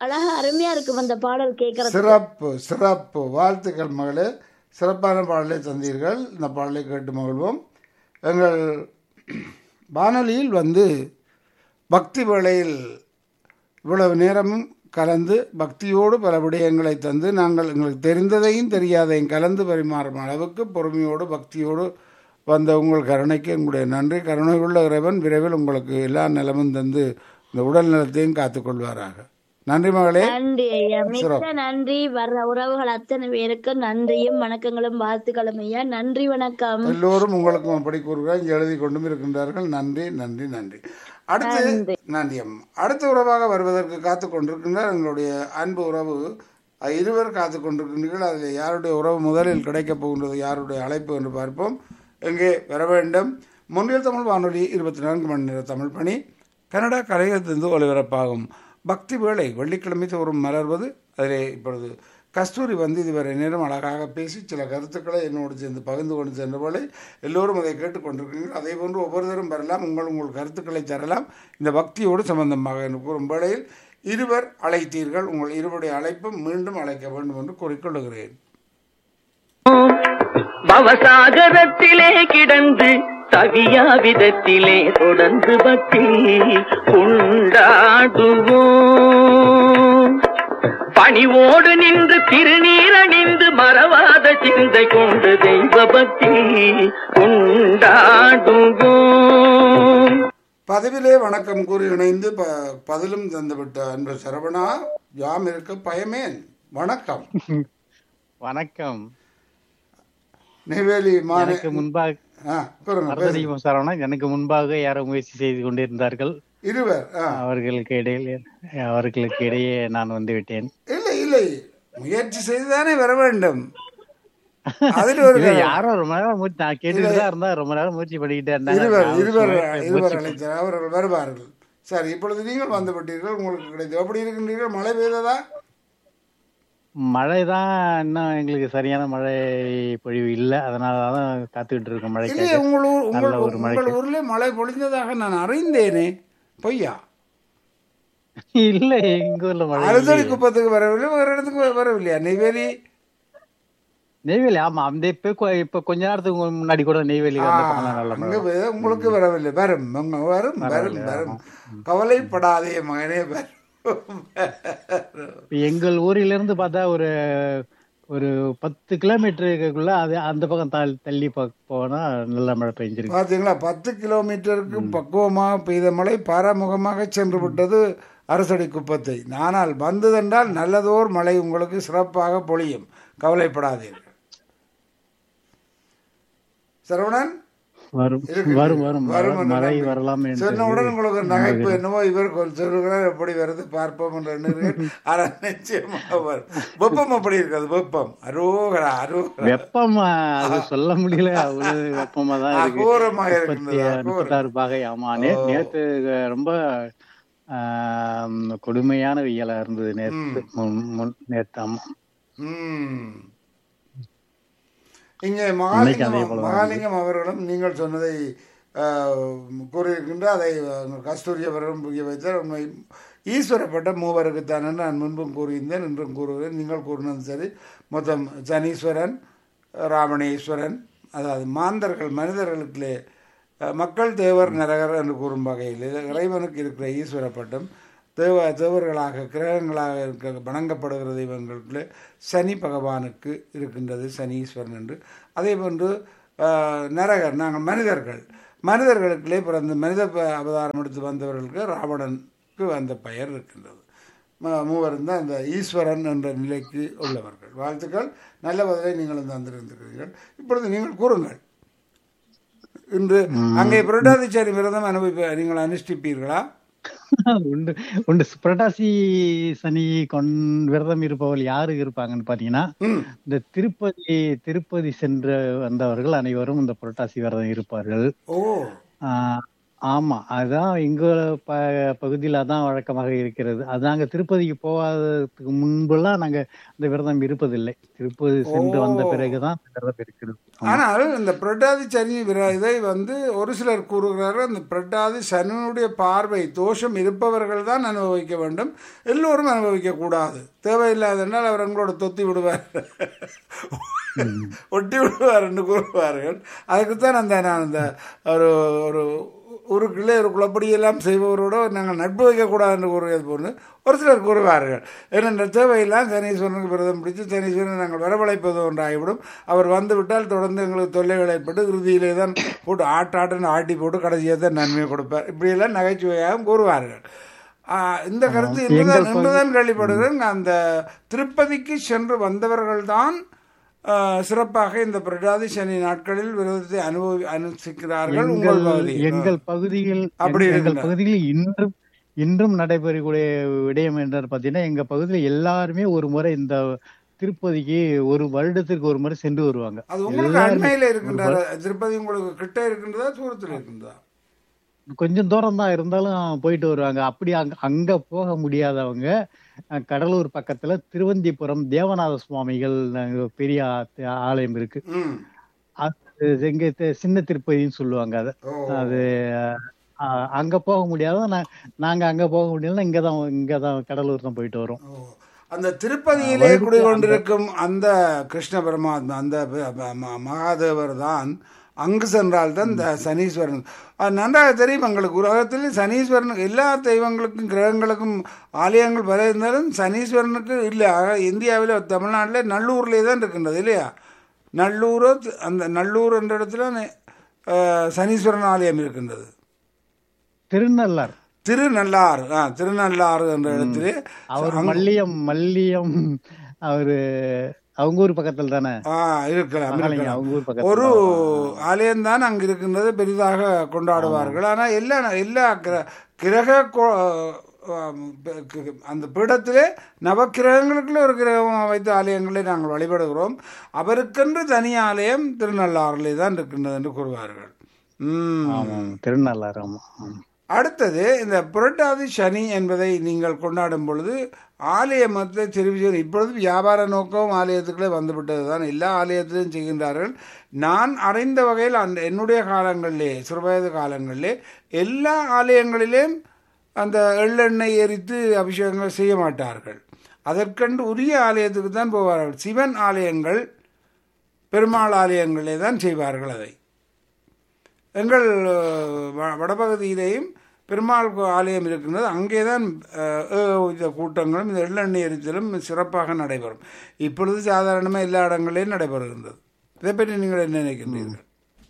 அழகா அருமையா இருக்கும் அந்த பாடல் கேட்கறது சிறப்பு சிறப்பு வாழ்த்துக்கள் மகளே சிறப்பான பாடலை தந்தீர்கள் இந்த பாடலை கேட்டு மகிழ்வோம் எங்கள் வானொலியில் வந்து பக்தி வேளையில் இவ்வளவு நேரமும் கலந்து பக்தியோடு பல விடயங்களை தந்து நாங்கள் எங்களுக்கு தெரிந்ததையும் தெரியாதையும் கலந்து பரிமாறும் அளவுக்கு பொறுமையோடு பக்தியோடு வந்த உங்கள் கருணைக்கு எங்களுடைய நன்றி கருணை உள்ள இறைவன் விரைவில் உங்களுக்கு எல்லா நிலமும் தந்து இந்த உடல் நலத்தையும் காத்துக்கொள்வாராக நன்றி மகளே நன்றி ஐயா மிக்க நன்றி வர்ற உறவுகள் அத்தனை பேருக்கும் நன்றியும் வணக்கங்களும் வாழ்த்துக்களும் ஐயா நன்றி வணக்கம் எல்லோரும் உங்களுக்கும் அப்படி கூறுகிறார் இங்கே எழுதி கொண்டும் இருக்கின்றார்கள் நன்றி நன்றி நன்றி அடுத்து நன்றி அம்மா அடுத்த உறவாக வருவதற்கு காத்து கொண்டிருக்கின்றார் எங்களுடைய அன்பு உறவு அஹ், இருவர் காத்து கொண்டிருக்கின்றீர்கள் அதில் யாருடைய உறவு முதலில் கிடைக்கப் போகின்றது யாருடைய அழைப்பு என்று பார்ப்போம் எங்கே வர வேண்டும் முன்னில் தமிழ் வானொலி இருபத்தி நான்கு மணி நேர தமிழ் பணி கனடா கலையத்திலிருந்து ஒலிபரப்பாகும் பக்தி வேளை வெள்ளிக்கிழமை தோறும் மலர்வது அதிலே இப்பொழுது கஸ்தூரி வந்து இதுவரை நேரம் அழகாக பேசி சில கருத்துக்களை என்னோடு சேர்ந்து பகிர்ந்து கொண்டு சென்ற போல எல்லோரும் அதை கேட்டுக்கொண்டிருக்கிறீர்கள் அதே போன்று ஒவ்வொருத்தரும் வரலாம் உங்கள் உங்கள் கருத்துக்களை தரலாம் இந்த பக்தியோடு சம்பந்தமாக என்று கூறும் வேளையில் இருவர் அழைத்தீர்கள் உங்கள் இருவருடைய அழைப்பும் மீண்டும் அழைக்க வேண்டும் என்று கூறிக்கொள்கிறேன் பவசாகரத்திலே கிடந்து தவியா விதத்திலே தொடர்ந்து பக்தி கொண்டாடுவோம் பணிவோடு நின்று திருநீரணிந்து மறவாத சிந்தை கொண்டு தெய்வ பக்தி கொண்டாடுவோம் பதவியிலே வணக்கம் கூறி இணைந்து ப பதிலும் தந்துவிட்ட அன்பு சரவணா யாம் இருக்க பயமேன் வணக்கம் வணக்கம் நெய்வேலி மாநில எனக்கு முன்பாக ஆ கூறுங்க பேசுங்க. மரததீபம் சரவணன் எனக்கு முன்பாக யாரோ முயற்சி செய்து கொண்டிருந்தார்கள் இருவர் ஆ அவர்களுக்கு இடையில் அவர்களுக்கு இடையே நான் வந்து விட்டேன் இல்லை இல்லை முயற்சி செய்துதானே வர வேண்டும் அதில் ஒரு இல்ல, யாரோ ரொம்ப நேரம் மூச்சு நான் கேட்டுட்டு தான் இருந்தா ரொம்ப நேரம் மூச்சு பண்ணிக்கிட்டே இருந்தாங்க இருவர் நான் இருவர் சும்மா இருவர் மூச்சு- அழைத்தார் அவர்கள் வருவார்கள் சரி இப்பொழுது நீங்கள் வந்து விட்டீர்கள் உங்களுக்கு கிடைத்தது எப்படி இருக்கின்றீர்கள் மழை பெய்ததா மழைதான் இன்னும் எங்களுக்கு சரியான மழை பொழிவு இல்ல அதனால தான் காத்துக்கிட்டு இருக்கோம் இல்லையே மழைக்காக உங்கள் ஊர் உங்கள் நல்ல ஒரு உங்கள் மழைக்கு. ஊரில் மழை பொழிந்ததாக நான் அறிந்தேனே பொய்யா இல்ல எங்க ஊர்ல மழை அறுதடி இல்லையே. குப்பத்துக்கு வரவில்லை வேறு இடத்துக்கு வ- வரவில்லையா நெய்வேலி நெய்வேலி ஆமா அந்த இப்ப கொ- இப்ப கொஞ்ச நேரத்துக்கு முன்னாடி கூட நெய்வேலி ஆ, வந்து போனா நல்ல அங்க மழை வே- உங்களுக்கு வரவில்லை வரும் உங்க வரும் வரும் வரும் கவலைப்படாதே மகனே வரும் இப்ப எங்கள் ஊரில இருந்து பார்த்தா ஒரு ஒரு பத்து கிலோமீட்டருக்குள்ள அது அந்த பக்கம் தள்ளி தள்ளி போ- போனா நல்ல மழை பெஞ்சிருக்கு பார்த்தீங்களா பத்து கிலோமீட்டருக்கு பக்குவமாக பெய்த மழை பாராமுகமாக சென்று விட்டது அரசடி குப்பத்தை ஆனால் வந்ததென்றால் நல்லதோர் மழை உங்களுக்கு சிறப்பாக பொழியும் கவலைப்படாதீர்கள் சரவணன் வரும் இருக்கு. வரும் வரும் வரும் மழை- என்று மழை நம்பி- வரலாம் என்று சொன்னவுடன் உங்களுக்கு ஒரு நகைப்பு என்னவோ இவர் கொல் சொல்லுகிறார் எப்படி வருது பார்ப்போம் என்று எண்ணுகிறேன் ஆனால் நிச்சயமாக வரும் வெப்பம் அப்படி இருக்காது வெப்பம் அரோகரா அரோகரா வெப்பம் அது சொல்ல முடியல அவ்வளவு வெப்பமா தான் இருக்கு அகோரமாக முப்பத்தி இருக்கின்றது அகோரம் முப்பத்தாறு பாகை ஆமா நே- நேத்து ரொம்ப ஆம், கொடுமையான வெயிலா இருந்தது நேத்து முன்- முன்- நேத்து ஆமா ம். இங்கே இன்னைக்கு மகாலிங்கம் அதே போல தான் மகாலிங்கம் அவர்களும் நீங்கள் சொன்னதை ஆஹ், கூறியிருக்கின்ற அதை அஹ், கஸ்தூரி அவர்களும் புரிய வைத்தார் உண்மை ஈஸ்வரப்பட்ட மூவருக்குத்தான் என்று நான் முன்பும் கூறியிருந்தேன் இன்றும் கூறுகிறேன் நீங்கள் கூறினது சரி மொத்தம் சனீஸ்வரன் ராமணேஸ்வரன் அதாவது மாந்தர்கள் மனிதர்களுக்குள்ளே அஹ், மக்கள் தேவர் நரகர் என்று கூறும் வகையில் இது இறைவனுக்கு இருக்கிற ஈஸ்வர பட்டம் தேவ தேவர்களாக கிரகங்களாக இருக்க வணங்கப்படுகிற தெய்வங்களுக்கு சனி பகவானுக்கு இருக்கின்றது சனீஸ்வரன் என்று அதே போன்று ஆஹ், நரகர் நாங்கள் மனிதர்கள் மனிதர்களுக்குள்ளே பிறந்த மனித ப- அவதாரம் எடுத்து வந்தவர்களுக்கு ராவணனுக்கு அந்த பெயர் இருக்கின்றது ம- மூவரும் தான் இந்த ஈஸ்வரன் என்ற நிலைக்கு உள்ளவர்கள் வாழ்த்துக்கள் நல்ல பதிலை நீங்கள் தந்திருந்திருக்கிறீர்கள் இப்பொழுது நீங்கள் கூறுங்கள் இன்று அங்கே புரட்டாதிச்சாரி விரதம் அனுபவிப்ப நீங்கள் அனுஷ்டிப்பீர்களா உண்டு உண்டு புரட்டாசி சனி கொண் விரதம் இருப்பவர்கள் யாரு இருப்பாங்கன்னு பாத்தீங்கன்னா ம் இந்த திருப்பதி திருப்பதி சென்று வந்தவர்கள் அனைவரும் இந்த புரட்டாசி விரதம் இருப்பார்கள் ஓ ஆஹ் ஆமா அதான் எங்க ப பகுதியில அதான் வழக்கமாக இருக்கிறது அது நாங்க திருப்பதிக்கு போகாததுக்கு முன்பெல்லாம் நாங்க இந்த விரதம் இருப்பதில்லை திருப்பதி சென்று வந்த பிறகுதான் இந்த விரதம் இருக்கிறது ஆமா. ஆனால் இந்த பிரட்டாதி சனி விர- இதை வந்து ஒரு சிலர் கூறுகிறார்கள் அந்த பிரட்டாதி சனியினுடைய பார்வை தோஷம் இருப்பவர்கள் தான் அனுபவிக்க வேண்டும் எல்லோரும் அனுபவிக்க கூடாது தேவையில்லாதனால் அவர் எங்களோட தொத்தி விடுவார் ஒட்டி விடுவார் என்று கூறுவார்கள் அதுக்குத்தான் அந்த நான் அந்த ஒரு ஒரு ஊருக்குள்ளே ஒரு குளப்படியெல்லாம் செய்பவரோட நாங்கள் நட்பு வைக்கக்கூடாது என்று கூறுவது போன்று ஒரு சிலர் கூறுவார்கள் ஏனென்ற தேவையெல்லாம் சனீஸ்வரனுக்கு விரதம் பிடித்து சனீஸ்வரனை நாங்கள் வரவழைப்பது ஒன்றாகிவிடும் அவர் வந்து விட்டால் தொடர்ந்து எங்களுக்கு தொல்லைகள் ஏற்பட்டு இறுதியிலே தான் போட்டு ஆட்டாட்டுன்னு ஆட்டி போட்டு கடைசியாக தான் நன்மை கொடுப்பார் இப்படியெல்லாம் நகைச்சுவையாகவும் கூறுவார்கள் ஆ, இந்த கருத்து இன்றுதான் இன்றுதான் கேள்விப்படுகிறேன் அந்த திருப்பதிக்கு சென்று வந்தவர்கள்தான் ஆ, சிறப்பாக இந்த பிரடாதி சனி நாட்களில் விரதத்தை அனுபவி அனுசிக்கிறார்கள் உங்கள் எங்கள் பகுதி எங்கள் பகுதியில் அப்படி எங்கள் இருக்குல்ல. பகுதியில் இன்றும் இன்றும் நடைபெறக்கூடிய விடயம் என்று பார்த்தீங்கன்னா எங்க பகுதியில் எல்லாருமே ஒரு முறை இந்த திருப்பதிக்கு ஒரு வருடத்திற்கு ஒரு முறை சென்று வருவாங்க அது உங்களுக்கு எல்லாருமே அண்மையில இருக்கின்றதா திருப்பதி உங்களுக்கு கிட்ட இருக்கின்றதா தூரத்தில் இருக்கின்றதா கொஞ்சம் தூரம் தான் இருந்தாலும் போயிட்டு வருவாங்க அப்படி அங்க அங்க போக முடியாதவங்க அஹ், கடலூர் பக்கத்துல திருவந்திபுரம் தேவநாத சுவாமிகள் அங்க பெரிய ஆ- ஆலயம் இருக்கு ம் அது எங்க தி- சின்ன திருப்பதின்னு சொல்லுவாங்க அது ஓ அது அஹ், அங்க போக முடியாத நா- நாங்க அங்க போக முடியல இங்கதான் இங்கதான் கடலூர் தான் போயிட்டு வரோம் ஓ. அந்த திருப்பதியிலே குடிகொண்டிருக்கும் அந்த கிருஷ்ண பரமாத்மா அந்த ப- ப- ம- மகாதேவர் தான் அங்கு சென்றால் தான் இந்த சனீஸ்வரன் அது நன்றாக தெரியும் எங்களுக்கு உலகத்தில் சனீஸ்வரனுக்கு எல்லா தெய்வங்களுக்கும் கிரகங்களுக்கும் ஆலயங்கள் பல இருந்தாலும் சனீஸ்வரனுக்கு இல்லை ஆக இந்தியாவில் தமிழ்நாட்டில் நல்லூர்லேயே தான் இருக்கின்றது இல்லையா நல்லூரோ தி- அந்த நல்லூர் என்ற இடத்துல அஹ், சனீஸ்வரன் ஆலயம் இருக்கின்றது திருநள்ளார் திருநள்ளாறு ஆ திருநள்ளாறு என்ற இடத்திலே அவர் மல்லியம் மல்லியம் அவரு அவங்க ஊர் பக்கத்துல தானே ஆ இருக்கலாம் மகாலிங்கம் இருக்கலாம் அவங்க ஊர் பக்கத்துல ஒரு ஆலயம்தான் அங்கு இருக்கின்றது பெரிதாக கொண்டாடுவார்கள் ஆனால் எல்லா எல்லா கிர- கிரக கோ- ஆம், ப- க- அந்த பீடத்திலே நவக்கிரகங்களுக்குள்ள ஒரு கிரகம் வைத்த ஆலயங்களை நாங்கள் வழிபடுகிறோம் அவருக்கென்று தனி ஆலயம் திருநள்ளாறிலே தான் இருக்கின்றது என்று கூறுவார்கள் ம் ஆமாம் திருநள்ளார் ஆமா ஆமா. அடுத்தது இந்த புரட்டாதி சனி என்பதை நீங்கள் கொண்டாடும் பொழுது ஆலய மதத்தை தெரிவிச்சு இப்பொழுது வியாபார நோக்கம் ஆலயத்துக்குள்ளே வந்துவிட்டது தான் எல்லா ஆலயத்திலும் செய்கின்றார்கள் நான் அறிந்த வகையில் அந்த என்னுடைய காலங்களிலே சிறுவயது காலங்களிலே எல்லா ஆலயங்களிலேயும் அந்த எள்ளெண்ணெய் எரித்து அபிஷேகங்கள் செய்ய மாட்டார்கள் அதற்கென்று உரிய ஆலயத்துக்கு தான் போவார்கள் சிவன் ஆலயங்கள் பெருமாள் ஆலயங்களே தான் செய்வார்கள் அதை எங்கள் அஹ், வ- வடபகுதியிலேயும் பெருமாள் கோ- ஆலயம் இருக்கின்றது அங்கே தான் அஹ், அஹ், இந்த கூட்டங்களும் இந்த எள்ளெண்ணெய் எரித்தலும் சிறப்பாக நடைபெறும் இப்பொழுது சாதாரணமாக எல்லா இடங்களிலும் நடைபெறுகின்றது இதை பற்றி நீங்கள் என்ன நினைக்கின்றீர்கள்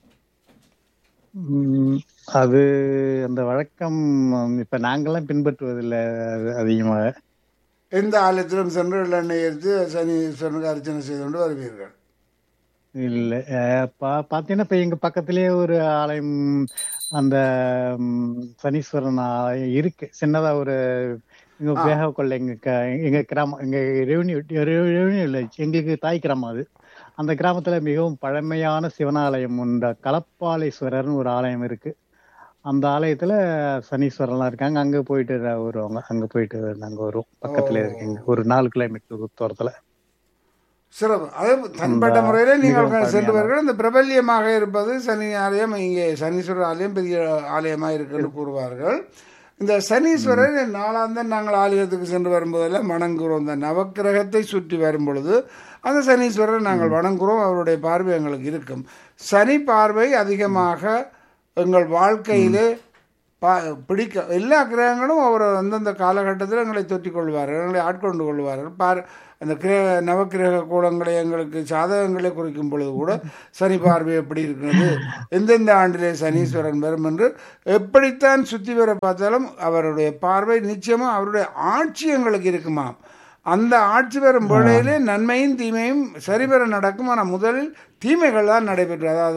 உம், அது அந்த வழக்கம் உம், இப்ப நாங்கெல்லாம் பின்பற்றுவதில்லை அது அதிகமாக எந்த ஆலயத்திலும் சென்று எள்ளெண்ணெய் எரித்து சனீஸ்வரனுக்கு அர்ச்சனை செய்து கொண்டு வருவீர்கள் இல்ல அஹ், பா- பாத்தீங்கன்னா இப்ப எங்க பக்கத்திலேயே ஒரு ஆலயம் அந்த உம், சனீஸ்வரன் ஆலயம் இருக்கு சின்னதா ஒரு எங்க வேக கொள்ள எங்க க- எங்க கிராமம் எங்க ரெவன்யூ ரெவன்யூ இல்லை எங்களுக்கு தாய் கிராமம் அது அந்த கிராமத்துல மிகவும் பழமையான சிவனாலயம் உண்ட கலப்பாலேஸ்வரர்னு ஒரு ஆலயம் இருக்கு அந்த ஆலயத்துல சனீஸ்வரன்லாம் இருக்காங்க அங்க போயிட்டு வருவாங்க அங்க போயிட்டு நாங்க வருவோம் பக்கத்துல இருக்குங்க ஒரு நாலு கிலோமீட்டர் தூரத்துல சிறப்பு அது தனிப்பட்ட முறையில் நீங்கள் மிகவும் சென்றவர்கள் இந்த பிரபல்யமாக இருப்பது சனி ஆலயம் இங்கே சனீஸ்வரர் ஆலயம் பெரிய ஆலயமாக இருக்குன்னு கூறுவார்கள் இந்த சனீஸ்வரர் நாளாந்தம் நாங்கள் ஆலயத்துக்கு சென்று வரும்போதெல்லாம் வணங்குகிறோம் இந்த நவக்கிரகத்தை சுற்றி வரும் பொழுது அந்த சனீஸ்வரரை நாங்கள் வணங்குகிறோம் அவருடைய பார்வை எங்களுக்கு இருக்கும் சனி பார்வை அதிகமாக எங்கள் வாழ்க்கையிலே பா பிடிக்க எல்லா கிரகங்களும் அவர் அந்தந்த காலகட்டத்தில் எங்களை தொற்றிக் கொள்வார்கள் எங்களை ஆட்கொண்டு கொள்வார்கள் பார் அந்த கிரக நவக்கிரக கோலங்களை எங்களுக்கு சாதகங்களை குறிக்கும் பொழுது கூட சனி பார்வை எப்படி இருக்கிறது எந்தெந்த ஆண்டிலே சனீஸ்வரன் வரும் என்று எப்படித்தான் சுற்றி வர பார்த்தாலும் அவருடைய பார்வை நிச்சயமாக அவருடைய ஆட்சி எங்களுக்கு இருக்குமாம் அந்த ஆட்சி பெறும் வேளையிலே நன்மையும் தீமையும் சரிபெற நடக்கும் ஆனால் முதலில் தீமைகள் தான் நடைபெற்று அதாவது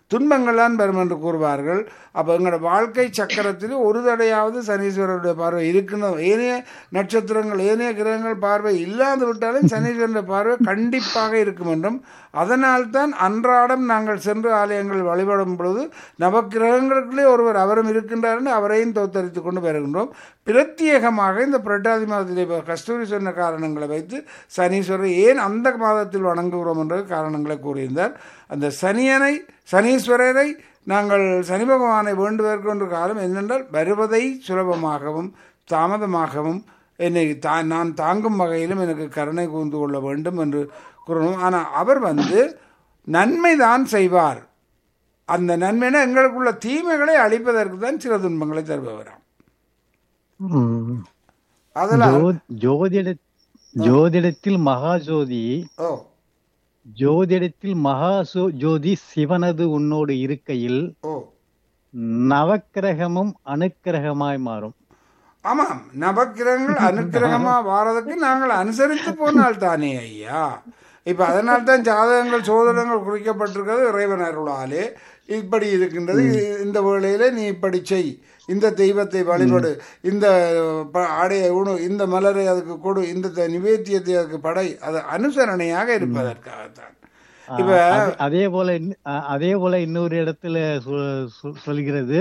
துன்பங்கள் தான் வரும் என்று கூறுவார்கள் அப்போ எங்களோட வாழ்க்கை சக்கரத்தில் ஒரு தடையாவது சனீஸ்வரருடைய பார்வை இருக்கணும் ஏனைய நட்சத்திரங்கள் ஏனைய கிரகங்கள் பார்வை இல்லாது விட்டாலும் சனீஸ்வரனுடைய பார்வை கண்டிப்பாக இருக்கும் என்றும் அதனால்தான் அன்றாடம் நாங்கள் சென்று ஆலயங்கள் வழிபடும் பொழுது நவக்கிரகங்களுக்குள்ளே ஒருவர் அவரும் இருக்கின்றார் என்று அவரையும் தோத்தரித்து கொண்டு வருகின்றோம் பிரத்யேகமாக இந்த புரட்டாதி மாதத்திலே இப்ப கஸ்தூரி சொன்ன காரணங்களை வைத்து சனீஸ்வரரை ஏன் அந்த மாதத்தில் வணங்குகிறோம் என்ற காரணங்களை கூறியிருந்தார் அந்த சனியனை சனீஸ்வரரை நாங்கள் சனி பகவானை வேண்டுவதற்கு காலம் என்னென்றால் வருவதை சுலபமாகவும் தாமதமாகவும் என்னை தா நான் தாங்கும் வகையிலும் எனக்கு கருணை கூர்ந்து கொள்ள வேண்டும் என்று கூறணும் ஆனால் அவர் வந்து நன்மை தான் செய்வார் அந்த நன்மைனா எங்களுக்குள்ள தீமைகளை அழிப்பதற்கு தான் சில துன்பங்களை தருபவராம் ம். அதெல்லாம் ஜோ- ஜோதிட ஜோதிடத்தில் மகாஜோதி ஓ ஜோதிடத்தில் மகா சோ- ஜோதி சிவனது உன்னோடு இருக்கையில் ஓ நவக்கிரகமும் அணுக்கிரகமாய் மாறும் ஆமாம் நவக்கிரகங்கள் அனுக்கிரகமா வாரதுக்கு நாங்கள் அனுசரித்து போனால் தானே ஐயா இப்ப அதனால் தான் ஜாதகங்கள் சோதனங்கள் குறிக்கப்பட்டிருக்கிறது இறைவன் அருளாலே இப்படி இருக்கின்றது இ- இந்த வேளையில நீ இப்படி செய் இந்த தெய்வத்தை வழிபடு இந்த ப- ஆடையை உணு இந்த மலரை அதுக்கு கொடு இந்த த- நிவேத்தியத்தை அதுக்கு படை அது அனுசரணையாக இருப்பதற்காகத்தான் இப்ப அது- அதே போல இன்ன- அ- அதே போல இன்னொரு இடத்துல சொ- சொ- சொல்கிறது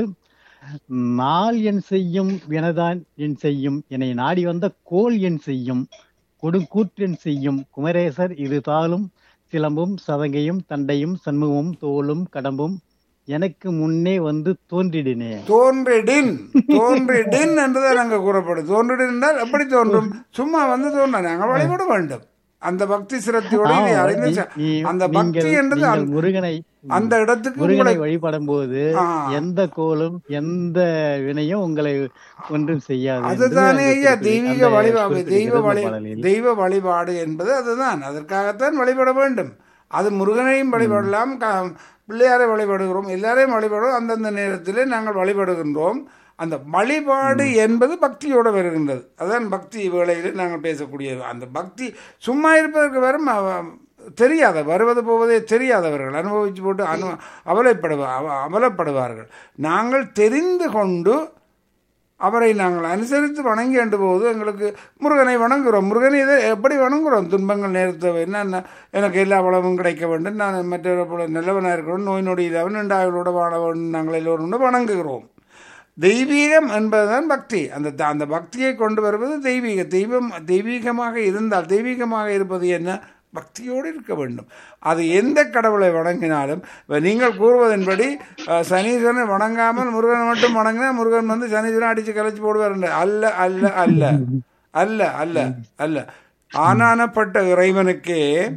நாள் என் செய்யும் எனதான் என் செய்யும் என்னை நாடி வந்த கோல் என் செய்யும் கொடுங்கூற்றென் செய்யும் குமரேசர் இரு தாளும் சிலம்பும் சதங்கையும் தண்டையும் சண்முகமும் தோளும் கடம்பும் எனக்கு முன்னே வந்து தோன்றிடினே தோன்றிடின் தோன்றிடின் என்றுதான் அங்க கூறப்படும் தோன்றிடின் என்றால் எப்படி தோன்றும் சும்மா வந்து தோன்ற நாங்கள் வழிபட வேண்டும் அந்த பக்தி சிரத்தையோடு இதை ஆமா, அறிந்து நீ- ச- நீ- அந்த பக்தி நீங்கள்- என்றது நீங்கள் அந்த- முருகனை அந்த இடத்துக்கு முருகனை உங்களை வழிபடும் போது ஆ. எந்த கோலும் எந்த வினையும் உங்களை ஒன்றும் செய்யாது என்று அதுதானே அங்கு ஐயா குறிப்பிடு- தெய்வீக அந்த வழிபாடு குறிப்பிடுகிறது தெய்வ இந்த வழி பாடலில். தெய்வ வழிபாடு என்பது அதுதான் அதற்காகத்தான் வழிபட வேண்டும் அது முருகனையும் வழிபடலாம் க- பிள்ளையாரை வழிபடுகிறோம் எல்லாரையும் வழிபடுறோம் அந்தந்த நேரத்திலே நாங்கள் வழிபடுகின்றோம் அந்த வழிபாடு என்பது பக்தியோடு வருகின்றது அதான் பக்தி வேளையில் நாங்கள் பேசக்கூடியது அந்த பக்தி சும்மா இருப்பதற்கு வரும் அவ- தெரியாத வருவது போவதே தெரியாதவர்கள் அனுபவிச்சு போட்டு அனு அவலைப்படுவ அவ- அவலப்படுவார்கள் நாங்கள் தெரிந்து கொண்டு அவரை நாங்கள் அனுசரித்து வணங்கி ஆண்டு போது எங்களுக்கு முருகனை வணங்குகிறோம் முருகனை இதை எப்படி வணங்குகிறோம் துன்பங்கள் நேரத்தை என்ன எனக்கு எல்லா வளமும் கிடைக்க வேண்டும் நான் மற்ற போல நல்லவனாக இருக்கிறோம் நோய் நொடி இல்லாமல் நின்றாயங்களோட வாழ வேண்டும் நாங்கள் எல்லோரும் வணங்குகிறோம் தெய்வீகம் என்பதுதான் பக்தி அந்த த- அந்த பக்தியை கொண்டு வருவது தெய்வீக தெய்வம் தெய்வீகமாக இருந்தால் தெய்வீகமாக இருப்பது என்ன பக்தியோடு இருக்க வேண்டும் அது எந்த கடவுளை வணங்கினாலும் இப்ப நீங்கள் கூறுவதன்படி அஹ், சனீஸ்வரனை வணங்காமல் முருகனை மட்டும் வணங்கினா முருகன் வந்து சனீஸ்வரன் அடிச்சு கலைச்சு போடுவார் அல்ல அல்ல அல்ல அல்ல அல்ல அல்ல ஆனானப்பட்ட இறைவனுக்கே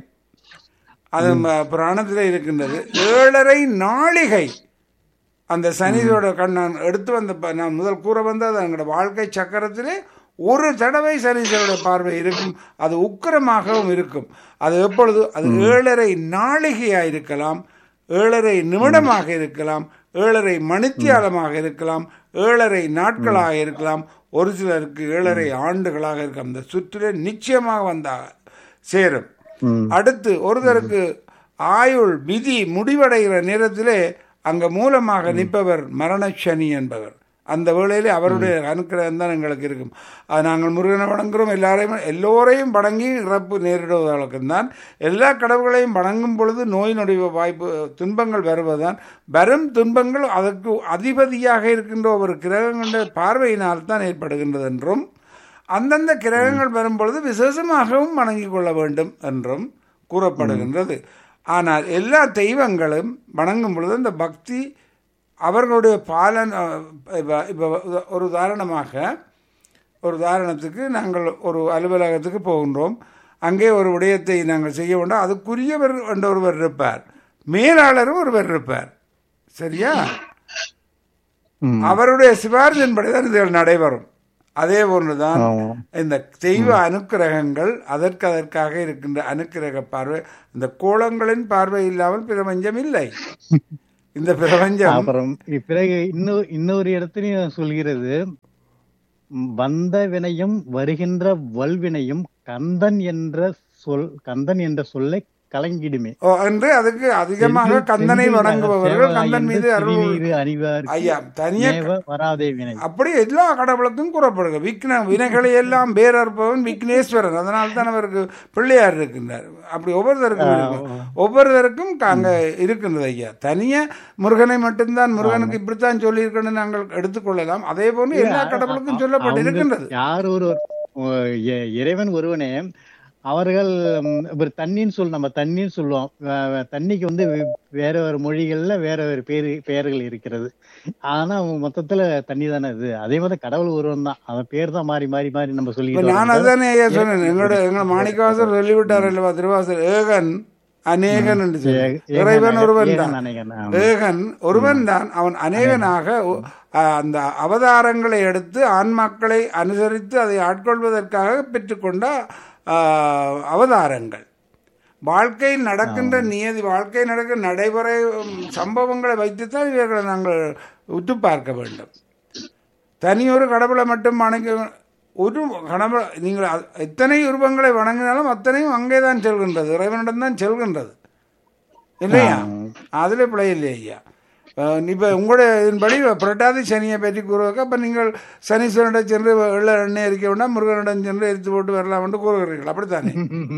அது ம- புராணத்தில் இருக்கின்றது ஏழரை நாளிகை அந்த சனியோட கண் நான் எடுத்து வந்த ப- நான் முதல் கூற வந்தது எங்களோட வாழ்க்கை சக்கரத்திலே ஒரு தடவை சனீஸ்வரோட பார்வை இருக்கும் அது உக்கிரமாகவும் இருக்கும் அது எப்பொழுது அது ஏழரை நாளிகையாக இருக்கலாம் ஏழரை நிமிடமாக இருக்கலாம் ஏழரை மணித்தியாலமாக இருக்கலாம் ஏழரை நாட்களாக இருக்கலாம் ஒரு சிலருக்கு ஏழரை ஆண்டுகளாக இருக்கலாம் அந்த சுற்றிலே நிச்சயமாக வந்தா சேரும் ம். அடுத்து ஒருத்தருக்கு ஆயுள் விதி முடிவடைகிற நேரத்திலே அங்க மூலமாக நிற்பவர் மரணசனி என்பவர் அந்த வேளையிலே அவருடைய அனுக்கிரகம் தான் எங்களுக்கு இருக்கும் அது நாங்கள் முருகனை வணங்குகிறோம் எல்லாரையும் எல்லோரையும் வணங்கி இறப்பு நேரிடுவதற்கு தான் எல்லா கடவுள்களையும் வணங்கும் பொழுது நோய் நொடி வாய்ப்பு துன்பங்கள் வருவதுதான் வரும் துன்பங்கள் அதற்கு அதிபதியாக இருக்கின்ற ஒரு கிரகங்களுடைய பார்வையினால் தான் ஏற்படுகின்றது என்றும் அந்தந்த கிரகங்கள் வரும்பொழுது விசேஷமாகவும் வணங்கிக் கொள்ள வேண்டும் என்றும் கூறப்படுகின்றது ஆனால் எல்லா தெய்வங்களும் வணங்கும் பொழுது அந்த பக்தி அவர்களுடைய பாலன் இப்போ இப்போ ஒரு உதாரணமாக ஒரு உதாரணத்துக்கு நாங்கள் ஒரு அலுவலகத்துக்கு போகின்றோம் அங்கே ஒரு விடயத்தை நாங்கள் செய்ய வேண்டும் அதுக்குரியவர் என்ற ஒருவர் இருப்பார் மேலாளரும் ஒருவர் இருப்பார் சரியா ம். அவருடைய சிபாரிசின்படி தான் இதுகள் நடைபெறும் அதே போன்றுதான் ஆமா. இந்த தெய்வ அனுக்கிரகங்கள் அதற்கு அதற்காக இருக்கின்ற அனுக்கிரக பார்வை இந்த கோலங்களின் பார்வை இல்லாமல் பிரபஞ்சம் இல்லை இந்த பிரபஞ்சம் அப்புறம் பிறகு இன்னொரு இன்னொரு இடத்துலயும் சொல்கிறது ம், வந்த வினையும் வருகின்ற வல்வினையும் கந்தன் என்ற சொல் கந்தன் என்ற சொல்லை கலங்கிடுமே ஓ, என்று அதுக்கு அதிகமாக செந்தில் கந்தனை செந்தில் வணங்குபவர்கள் சேவகா கந்தன் என்று மீது அருள் திருநீறு அணிவார் ஐயா தனியே நேவ வராதே வினை அப்படி எல்லா கடவுளுக்கும் கூறப்படுங்க விக்ன வினைகளை எல்லாம் பேரற்பவன் விக்னேஸ்வரன் அதனால தான் அவருக்கு பிள்ளையார் இருக்கின்றார் அப்படி ஒவ்வொருத்தருக்கும் இருக்கு ஒவ்வொருத்தருக்கும் அங்க இருக்கின்றது ஐயா தனியா முருகனை மட்டும்தான் முருகனுக்கு இப்படித்தான் சொல்லியிருக்கணும்னு நாங்கள் எடுத்துக்கொள்ளலாம் அதே போன்று எல்லா கடவுளுக்கும் சொல்லப்பட்டிருக்கின்றது யார் ஒரு இ- இறைவன் ஒருவனே அவர்கள் ம், ஒரு தண்ணின்னு சொல் நம்ம தண்ணின்னு சொல்லுவோம் வே- வே- தண்ணிக்கு வந்து வே- வேற வேற மொழிகள்ல வேற வேற பேரு பெயர்கள் இருக்கிறது ஆனா அவங்க மொத்தத்துல தண்ணி தானே இது அதே மாதிரி கடவுள் ஒருவன் தான் அவன் பேர் தான் மாறி மாறி மாறி நம்ம இப்ப சொல்லிட்டு நான் வரோம். அதுதானே ஐயா சொன்னேன் எங்களோட எங்க மாணிக்கவாசர் சொல்லிவிட்டார் அல்லவா திருவாசர் ஏகன் அநேகன் என்று சொல்லி. ஏக- இறைவன் ஏகன் ஒருவன் ஏகன் தான் அநேகன், ஆமா. ஏகன் ஒருவன் தான் அவன் அநேகனாக ஒ- அஹ் அந்த அவதாரங்களை எடுத்து ஆன்மாக்களை அனுசரித்து அதை ஆட்கொள்வதற்காக பெற்றுக்கொண்ட ஆஹ், அவதாரங்கள் வாழ்க்கையில் நடக்கின்ற நியதி வாழ்க்கையில் நடக்கிற நடைமுறை உம், சம்பவங்களை வைத்துத்தான் இவர்களை நாங்கள் உற்று பார்க்க வேண்டும் தனியொரு கடவுளை மட்டும் வணங்க ஒரு கடவுள் நீங்கள் அ- எத்தனை உருவங்களை வணங்கினாலும் அத்தனையும் அங்கே தான் செல்கின்றது இறைவனிடம் தான் செல்கின்றது இல்லையா அதில் பிழை இல்லை ஐயா அஹ் இப்ப உங்களுடைய இதன்படி புரட்டாதி சனியை பற்றி கூறுவதற்கு அப்ப நீங்கள் சனீஸ்வரனிடம் சென்று வெள்ள எண்ணெய் எரிக்க வேண்டாம் முருகனிடம் சென்று எரித்து போட்டு வரலாம் என்று கூறுகிறீர்கள் அப்படித்தானே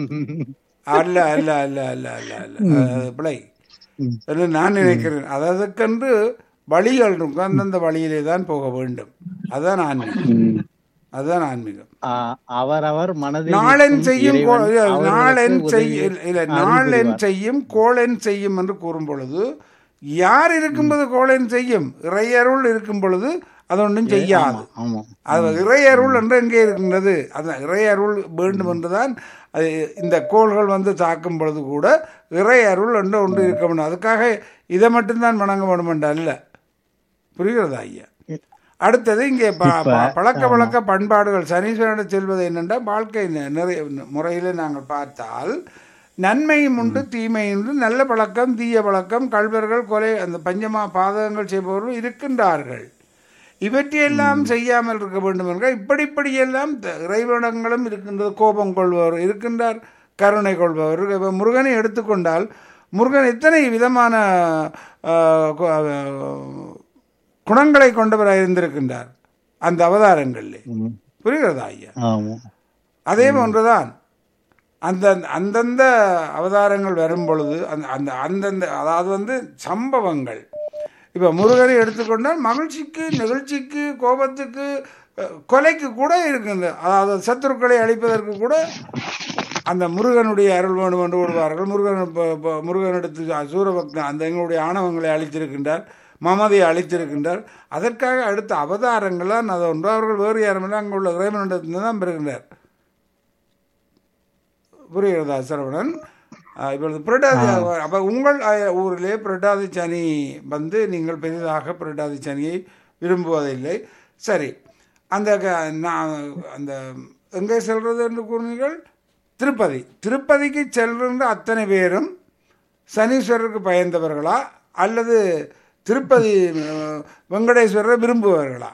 அல்ல அல்ல அல்ல அல்ல அல்ல அல்ல அது பிழை என்று நான் நினைக்கிறேன் அதற்கென்று வழிகள் இருக்கும் அந்தந்த வழியிலே தான் போக வேண்டும் அதுதான் ஆன்மீகம் அதுதான் ஆன்மீகம் ஆ, அவரவர் மனதில் நாளென் இருக்கும் செய்யும் இறைவன் கோ- இல்ல, அவர்களுக்கு நாளென் உதவி செய்யும் இல்ல அருள் நாளென் புரிவார். செய்யும் கோளென் செய்யும் என்று கூறும் பொழுது யார் இருக்கும்போது கோளென் செய்யும் இறையருள் இருக்கும் பொழுது அது ஒன்றும் செய்யாது ஆமா அது இறையருள் என்று எங்கே இருக்கின்றது அந்த இறையருள் வேண்டும் என்றுதான் அது இந்த கோள்கள் வந்து தாக்கும் பொழுது கூட இறையருள் என்று ஒன்று இருக்க வேண்டும் அதுக்காக இதை மட்டும்தான் வணங்க வேண்டும் என்று அல்ல புரிகிறதா ஐயா அடுத்தது இங்கே ப- ப- பழக்க வழக்க பண்பாடுகள் சனீஸ்வரனிடம் செல்வது என்னென்றால் வாழ்க்கை நெ- நிறைய முறையில் நாங்கள் பார்த்தால் நன்மையும் உண்டு தீமையும் உண்டு நல்ல பழக்கம் தீய பழக்கம் கல்வர்கள் கொலை அந்த பஞ்சமா பாதகங்கள் செய்பவர்கள் இருக்கின்றார்கள் இவற்றையெல்லாம் செய்யாமல் இருக்க வேண்டும் என்க இப்படி இப்படியெல்லாம் த- இறைவனங்களும் இருக்கின்றது கோபம் கொள்பவர் இருக்கின்றார் கருணை கொள்பவர் இப்ப முருகனை எடுத்துக்கொண்டால் முருகன் எத்தனை விதமான ஆஹ், கு- ஆஹ், குணங்களை கொண்டவராக இருந்திருக்கின்றார் அந்த அவதாரங்களிலே ம். புரிகிறதா ஐயா ஆமா அதே போன்றுதான் அந்த அந்தந்த அவதாரங்கள் வரும் பொழுது அந்த அந்த அந்தந்த அதாவது வந்து சம்பவங்கள் இப்போ முருகனை எடுத்துக்கொண்டால் மகிழ்ச்சிக்கு நிகழ்ச்சிக்கு கோபத்துக்கு அஹ், கொலைக்கு கூட இருக்கின்ற அதாவது சத்துருக்களை அழிப்பதற்கு கூட அந்த முருகனுடைய அருள் வேண்டும் என்று விடுவார்கள் முருகன் ப- ப- முருகன் எடுத்து சூரபக்தன் அந்த எங்களுடைய ஆணவங்களை அழித்திருக்கின்றார் மமதையை அழித்திருக்கின்றார் அதற்காக அடுத்த அவதாரங்கள் தான் அது ஒன்று அவர்கள் வேறு யாருமில்லை அங்கே உள்ள இறைவனிடத்திலிருந்து தான் பெறுகின்றார் புரிகிறதா சரவணன் ஆஹ் இப்பொழுது புரட்டாதி அப்போ உங்கள் ஆய- ஊரிலே புரட்டாதி சனி வந்து நீங்கள் பெரிதாக புரட்டாதி சனியை விரும்புவதில்லை சரி அந்த க- நான் அந்த எங்கே செல்வது என்று கூறினீர்கள் திருப்பதி திருப்பதிக்கு செல்கின்ற அத்தனை பேரும் சனீஸ்வரருக்கு பயந்தவர்களா அல்லது திருப்பதி அஹ், வெங்கடேஸ்வரரை விரும்புபவர்களா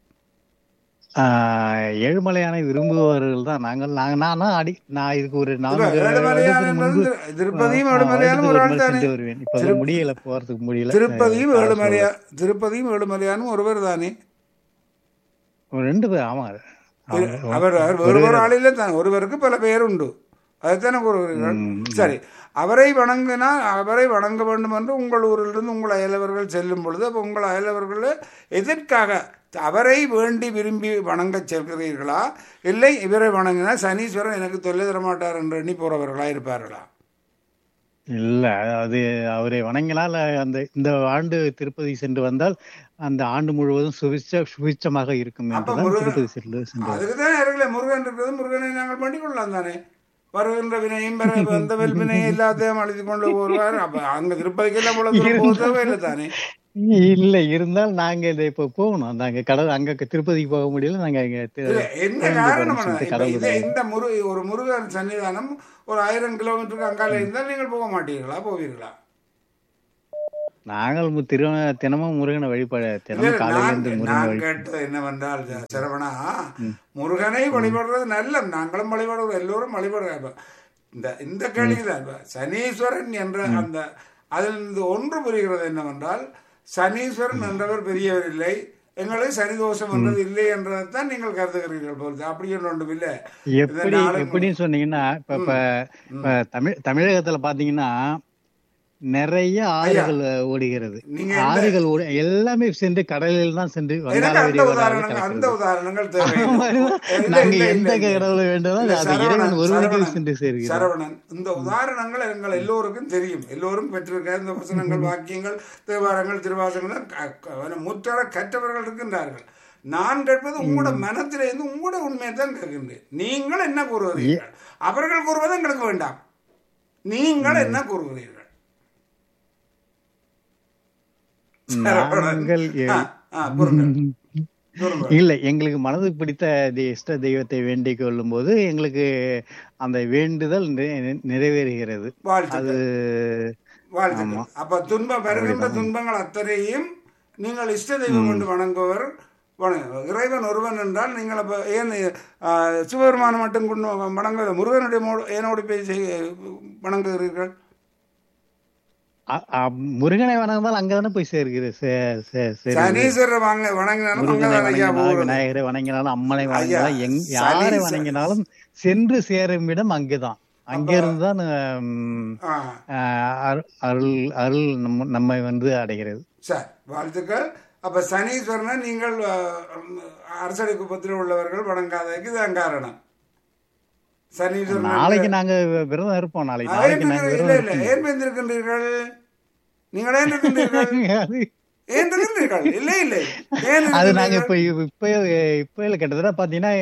ஆஹ் ஏழுமலையானை விரும்புபவர்கள் தான் நாங்கள் நாங்க நானா அடி நான் இதுக்கு ஒரு நான்கு ஏழுமலையான் வருடத்துக்கு முன்பு என்பது திருப்பதியும் ஆஹ் ஏழுமலையானும் ஒரு வருடத்துக்கு ஆள் முறை தானே சென்று வருவேன் இப்ப அது முடியல போறதுக்கு முடியல திருப்பதியும் ஏழுமலையா திருப்பதியும் ஏழுமலையானும் ஒருவர் தானே ஒரு ரெண்டு பேர் ஆமா அவர் அவர் வேறு ஒரு ஆளிலே தான் ஒருவருக்கு பல பேர் உண்டு அதைத்தானே கூறுகிறீர்கள் சரி அவரை வணங்கினால் அவரை வணங்க வேண்டும் என்று உங்கள் ஊரிலிருந்து உங்கள் அயலவர்கள் செல்லும் பொழுது அப்போ உங்கள் அயலவர்கள் எதற்காக அவரை வேண்டி விரும்பி வணங்க செல்கிறீர்களா இல்லை இவரை வணங்கினா சனீஸ்வரன் எனக்கு தொல்லை தர மாட்டார் என்று எண்ணி போறவர்களா இருப்பார்களா இல்ல அது அவரை வணங்கினால் அந்த இந்த ஆண்டு திருப்பதி சென்று வந்தால் அந்த ஆண்டு முழுவதும் சுபிச்ச சுபிச்சமாக இருக்கும் அப்ப என்றுதான் முருகன் திருப்பதி சென்று சென்று அதுக்கு தான் இருக்கல முருகன் இருக்கிறது முருகனை நாங்கள் பண்ணிக் கொள்ளலாம் தானே வருகின்ற வினையும் பெற வந்த வினையும் எல்லாத்தையும் அழைத்து கொண்டு வருவார் அப்ப அங்க திருப்பதிக்கெல்லாம் போல தூரம் போக தேவையில்லை தானே இல்ல இருந்தால் நாங்க இதை இப்ப போகணும் நாங்க கடவுள் அங்க திருப்பதிக்கு போக முடியல நாங்க இங்க தி- இல்ல, என்ன கோயம்புத்தூர் காரணம் போறோம்னு சொல்லிட்டு இப்ப கடவுள் இது இந்த முரு ஒரு முருகன் சன்னிதானம் ஒரு ஆயிரம் கிலோமீட்டருக்கு அங்கால இருந்தால் நீங்கள் போக மாட்டீர்களா போவீர்களா நாங்கள் மு- திரு தினமும் முருகனை வழிபட இல்ல, தினமும் காலையில நான் இருந்து முருகனை நான் வழி கேட்டது என்னவென்றால் ச- சரவணா முருகனை வழிபடுறது நல்ல நாங்களும் வழிபடுறோம் எல்லோரும் வழிபடுறாங்க இந்த இந்த கேள்விதான் சனீஸ்வரன் என்ற அந்த அதில் இருந்து ஒன்று புரிகிறது என்னவென்றால் சனீஸ்வரன் என்றவர் பெரியவர் இல்லை எங்களுக்கு சனி தோஷம் என்றது இல்லை என்றதைத்தான் நீங்கள் கருதுகிறீர்கள் பொறுத்து அப்படி ஒன்றும் இல்லை எப்படி எப்படின்னு சொன்னீங்கன்னா இப்ப இப்ப இப்ப தமிழ் தமிழகத்துல பாத்தீங்கன்னா நிறைய ஆறுகள் ஓடுகிறது நீங்க ஆறுகள் ஓடு எல்லாமே சென்று கடலில் தான் சென்று எனக்கு வங்காள அந்த விரிகுடாவில் உதாரணங்கள் அந்த கலக்கிறது. உதாரணங்கள் தேவை நாங்க எந்த கடவுளை வேண்டாலும் இல்ல, அது சரவணன், இறைவன் ஒருவனுக்கு சரவணன், சென்று சேர்கிறது சரவணன் இந்த உதாரணங்கள் எங்கள் எல்லோருக்கும் தெரியும் எல்லோரும் பெற்றிருக்க இந்த வசனங்கள் வாக்கியங்கள் தேவாரங்கள் திருவாசகங்கள் க- க- முற்றர கற்றவர்கள் இருக்கின்றார்கள் நான் கேட்பது உங்களோட மனத்திலிருந்து உங்களோட உண்மையை தான் கேட்கின்றேன் நீங்கள் என்ன கூறுகிறீர்கள் அவர்கள் கூறுவது எங்களுக்கு வேண்டாம் நீங்கள் என்ன கூறுகிறீர்கள் சரவணன். நாங்கள் எ- ஆ, ஆ, கூறுங்கள். கூறுங்கள். இல்ல எங்களுக்கு மனதுக்கு பிடித்த தி- இஷ்ட தெய்வத்தை வேண்டிக் கொள்ளும் போது எங்களுக்கு அந்த வேண்டுதல் நி- நிறைவேறுகிறது அது வாழ்த்துக்கள் வாழ்த்துக்கள் அப்ப துன்பம் வருகின்ற துன்பங்கள் அத்தனையும் நீங்கள் இஷ்ட தெய்வம் கொண்டு வணங்குவர் வணங்க- இறைவன் ஒருவன் என்றால் நீங்கள் அப்ப ஏன் ஆ, சிவபெருமானை மட்டும் கொண்டு வணங்க முருகனுடைய மோ- ஏனோடு போய் செய்ய- வணங்குகிறீர்கள் அ- அ- முருகனை வணங்கினால் அங்கதானே போய் சேர்கிறது சே- சே- சரி. சனீஸ்வரர் வாங்க வணங்கினாலும் முருகனை அங்கதான் ஐயா வணங்கினாலும் போகிறது. விநாயகரை வணங்கினாலும் அம்மனை வணங்கினாலும் எங் சனி- யாரை ச- வணங்கினாலும் சென்று சேரும் இடம் அங்கேதான் அங்கிருந்து தான் ம், ஆ, அ- அருள் அருள் நம்ம- நம்மை வந்து அடைகிறது சரி வாழ்த்துக்கள் அப்ப சனீஸ்வரனை நீங்கள் ஆ, அரசடி குப்பத்தில் உள்ளவர்கள் வணங்காததுக்கு இதுதான் காரணம் சனீஸ்வரன் நாளைக்கு நாங்க விரதம் இருப்போம் நாளைக்கு ஏன் நாளைக்கு நாங்க இருக்கின்றீர்கள்? விரதம் இல்லை, இல்லை. ஏன் இருக்கின்றீர்கள் நீங்கள் ஏன் இருக்கின்றீர்கள் அது- ஏன் இருக்கின்றீர்கள் இல்லை இல்லை ஏன் அது நாங்க இருக்கின்றீர்கள்? இப்ப இப்ப இப்ப இல்ல கிட்டத்தட்ட பாத்தீங்கன்னா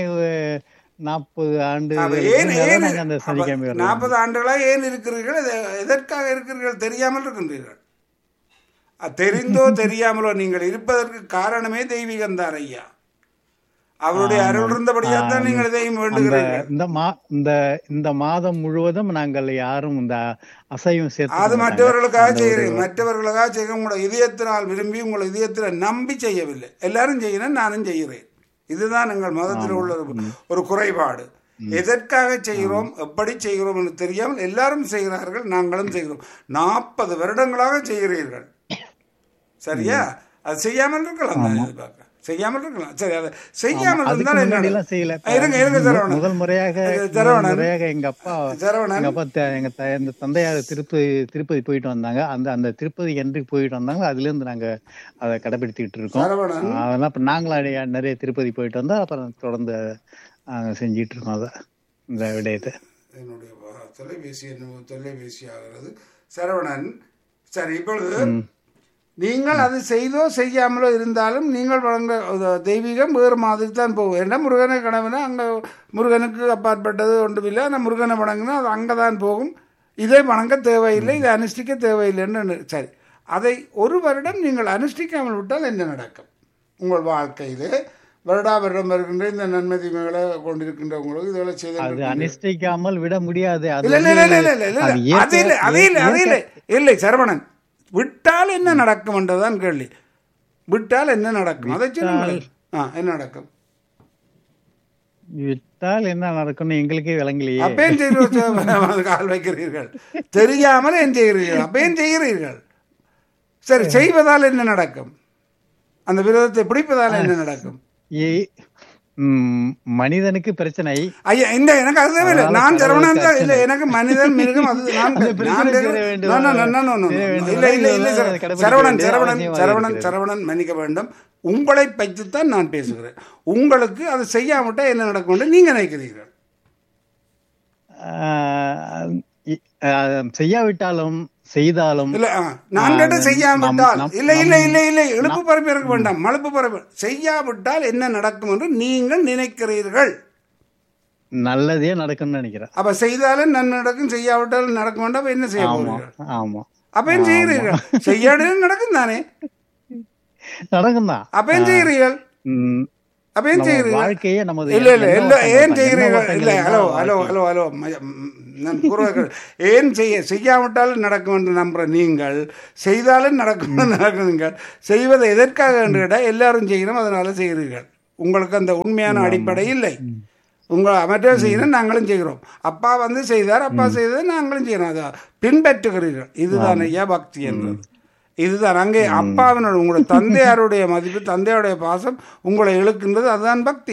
நாற்பது ஆண்டு அப்ப ஏன் ஏன் நாங்க அந்த சனிக்கிழமை வர்றோம் நாற்பது ஆண்டுகளா ஏன் இருக்கிறீர்கள் எத- எதற்காக இருக்கிறீர்கள் தெரியாமல் இருக்கின்றீர்கள் அ, தெரிந்தோ தெரியாமலோ நீங்கள் இருப்பதற்கு காரணமே தெய்வீகம் தான் ஐயா அவருடைய அருள் இருந்தபடியாக தான் நீங்கள் இதையும் அந்த வேண்டுகிறீர்கள் இந்த மா இந்த இந்த மாதம் முழுவதும் நாங்கள் யாரும் இந்த அசைவம் சேர்த்து அது மற்றவர்களுக்காக செய்கிறீங்க மற்றவர்களுக்காக செய்ய உங்களோட இதயத்தினால் விரும்பி உங்களை இதயத்தில் நம்பி செய்யவில்லை எல்லாரும் செய்யணும் நானும் செய்கிறேன் இதுதான் எங்கள் மதத்தில் உள்ள ஒரு- ஒரு குறைபாடு எதற்காக செய்கிறோம் எப்படி செய்கிறோம் என்று தெரியாமல் எல்லாரும் செய்கிறார்கள் நாங்களும் செய்கிறோம் நாற்பது வருடங்களாக செய்கிறீர்கள் சரியா அது செய்யாமல் இருக்கலாம் நான் எதிர்பார்க்கிறேன். செய்யாமல் இருக்கலாம் சரி அதை செய்யாமல் அதுக்கு இருந்தால் முன்னாடி என்ன எல்லாம் செய்யல ஆ, இருங்க இருங்க சரவணன் முதல் முறையாக முதல் சரவணன் முறையாக எங்க அப்பா சரவணன் எங்க அப்பா த- எங்க த- எங்க தந்தையார் திருப்பதி திருப்பதி போயிட்டு வந்தாங்க அந்த அந்த திருப்பதி என்றைக்கு போயிட்டு வந்தாங்க அதுல இருந்து நாங்க அதை கடைபிடித்துக்கிட்டு இருக்கோம் சரவணன் அதெல்லாம் இப்ப நாங்களும் நிறைய- நிறைய திருப்பதி போயிட்டு வந்தா அப்புறம் தொடர்ந்து நாங்க செஞ்சிட்டு இருக்கோம் அதை இந்த விடயத்தை என்னுடைய வ- தொலைபேசி என்ன தொலைபேசி ஆகிறது சரவணன் சரி இப்பொழுது நீங்கள் அது செய்தோ செய்யாமலோ இருந்தாலும் நீங்கள் வழங்க அது தெய்வீகம் வேறு மாதிரி தான் போகும் ஏன்னா முருகனை கனவுனா அங்கே முருகனுக்கு அப்பாற்பட்டது ஒன்றுமில்லை ஆனால் முருகனை வணங்கினா அது அங்கே தான் போகும் இதை வணங்க தேவையில்லை இதை அனுஷ்டிக்க தேவையில்லைன்னு சரி அதை ஒரு வருடம் நீங்கள் அனுஷ்டிக்காமல் விட்டால் என்ன நடக்கும் உங்கள் வாழ்க்கையிலே வருடா வருடம் வருகின்ற இந்த நன்மை தீமைகளை கொண்டிருக்கின்றவங்களுக்கு இதெல்லாம் அது செய்து அனுஷ்டிக்காமல் விட முடியாது அது இல்ல இல்ல வந்து- இல்ல இல்ல இல்ல அது இல்ல அது இல்ல இயற்கை- அது இல்ல அது இல்ல இயற்கை- இல்லை சரவணன் விட்டால் என்ன நடக்கும் என்றுதான் கேள்வி விட்டால் என்ன நடக்கும் அதை சொல்லுங்கள் ஆ என்ன நடக்கும் விட்டால் என்ன நடக்கும்னு எங்களுக்கே விளங்கலையே அப்ப ஏன் செய்கிறீர்கள் கால் வைக்கிறீர்கள் தெரியாமல் ஏன் செய்கிறீர்கள் அப்ப ஏன் செய்கிறீர்கள் சரி செய்வதால் என்ன நடக்கும் அந்த விரோதத்தை பிடிப்பதால் என்ன நடக்கும் ஏ- ம், மனிதனுக்கு பிரச்சனை ஐயா இந்த எனக்கு அதுவே இல்லை அதனால நான் சரவணன் தான் கடவுளுக்கு இல்ல எனக்கு மனிதன் மிருகம் அது நான் அந்த நான் பிரச்சனை கேட்கிறேன். தீர வேண்டும். No, no, no, no, no, no, no. தீர வேண்டும். இல்ல இல்ல இல்ல இதெல்லாம் சர- கடைபிடிக்க சரவணன் வேண்டிய சரவணன் அவசியம் சரவணன் இருக்கிறது. சரவணன் மன்னிக்க வேண்டும் உங்களை பற்றித்தான் நான் பேசுகிறேன் உங்களுக்கு அதை செய்யாமட்டா என்ன நடக்கும் என்று நீங்க நினைக்கிறீர்கள் ஆஹ், இ- ஆஹ், செய்யாவிட்டாலும் செய்தாலும் இல்ல ஆ, நான் கேட்ட ஆ, செய்யாவிட்டால் நம்- இல்ல இல்ல இல்ல இல்ல இழுப்பு பரப்பு இருக்க வேண்டாம் மழுப்பு பரப்பு செய்யாவிட்டால் என்ன நடக்கும் என்று நீங்கள் நினைக்கிறீர்கள் நல்லதே நடக்கும்னு நினைக்கிறேன் அப்ப செய்தாலும் நன்மை நடக்கும் செய்யாவிட்டாலும் நடக்க வேண்டாம் அப்ப என்ன செய்ய ஆமா போகிறீர்கள் ஆமா அப்ப என்ன செய்கிறீர்கள் செய்யாடும் நடக்கும் தானே நடக்கும் தான் அப்ப ஏன் செய்கிறீர்கள் ம், அப்ப ஏன் நம்ம செய்கிறீர்கள் வாழ்க்கையே நமது இல்ல இல்ல இல்ல எண்ண ஏன் ஓட்டங்கள் செய்கிறீர்கள் தான். இல்ல எண்ண ஹலோ ஓட்டங்கள் ஹலோ தான் ஹலோ ஹலோ ம- ம், நான் கூறுவது ஏன் செய்ய செய்யாவிட்டாலும் நடக்கும் என்று நம்புற நீங்கள் செய்தாலும் நடக்கும் என்று நடக்குங்கள் செய்வதை எதற்காக என்று கேட்டால் எல்லாரும் செய்கிறோம் அதனால செய்கிறீர்கள் உங்களுக்கு அந்த உண்மையான அடிப்படை இல்லை உங்கள் மற்றவர் செய்யணும் நாங்களும் செய்கிறோம் அப்பா வந்து செய்தார் அப்பா செய்ததை நாங்களும் செய்யறோம் அதை பின்பற்றுகிறீர்கள் இதுதான் ஐயா பக்தி என்றது இதுதான் அங்கே அப்பாவினோட உங்களுடைய தந்தையாருடைய மதிப்பு தந்தையாருடைய பாசம் உங்களை இழுக்கின்றது அதுதான் பக்தி